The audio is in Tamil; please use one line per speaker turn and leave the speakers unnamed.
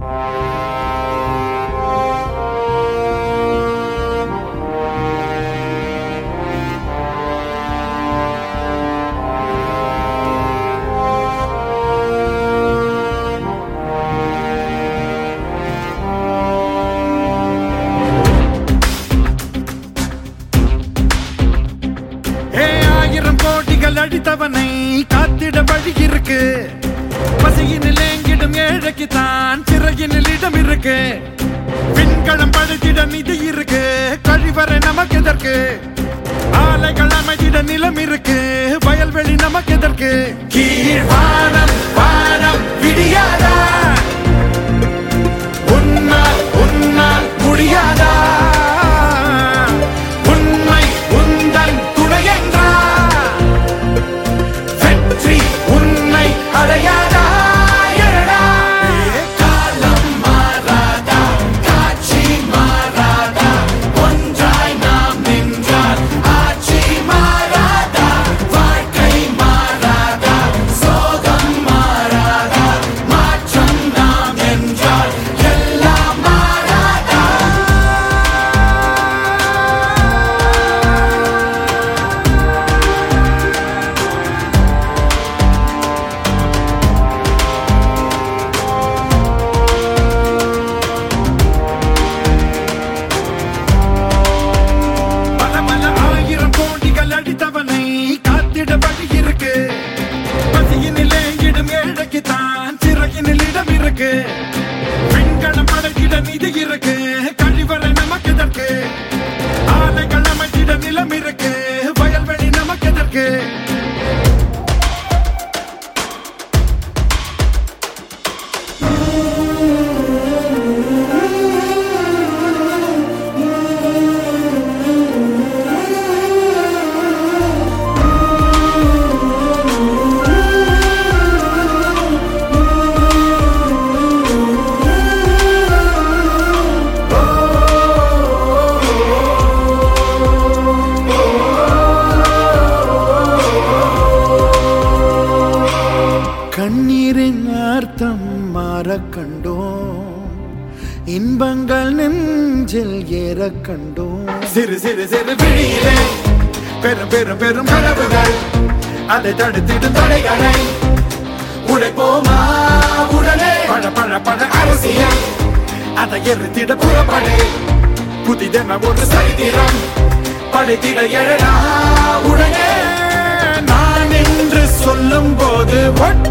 ஏ ஆயிரம் கோடிகள் அடித்தவனை காத்திட வழி இருக்கு பசியினில் ஏங்கிடும் ஏழைக்கு தான் சிறையினில் இடம் இருக்கு விண்களம் படைத்திட நிதி இருக்கு கழிவறை நமக்கு எதற்கு ஆலைகள் அமைதிட நிலம் இருக்கு வயல்வெளி நமக்கு எதற்கு கீழ் வானம் வானம் விடியாதா உன்னால் உன்னால் முடியாதா உண்மை உந்தன் துணையென்றா வெற்றி உன்னை அடையாதா எழடா. காலம் மாறாதா காட்சி மாறாதா ஒன்றாய் நாம் நின்றால் ஆட்சி மாறாதா வாழ்க்கை மாறாதா சோகம் மாறாதா மாற்றம் நாம் என்றால் எல்லாம் மாறாதா பல பல ஆயிரம் கோடிகள் அடித்தவனை காத்திட வழி இருக்கு பசியினில் ஏங்கிடும் ஏழைக்கு தான் சிறையினில் இடம் இருக்கு விண்கலம் படைத்திட நிதி இருக்கு கழிவறை நமக்கு எதற்கு ஆலைகள் அமைத்திட நிலம் இருக்கு வயல்வெளி நமக்கு எதற்கு கண்ணீரின் அர்த்தம் மாற கண்டோம் இன்பங்கள் நெஞ்சில் ஏற கண்டோம் சிறு சிறு சிறு விழியிலே பெரும் பெரும் பெரும் கனவுகள் அதை தடுத்திடும் தடைகளை உடைப்போமா உடனே பழ பழ பழ அரசியல் அதை எரித்திட புறப்படு புதிதென ஒரு சரித்திரம் படைத்திட எழடா உடனே நான் என்று சொல்லும் போது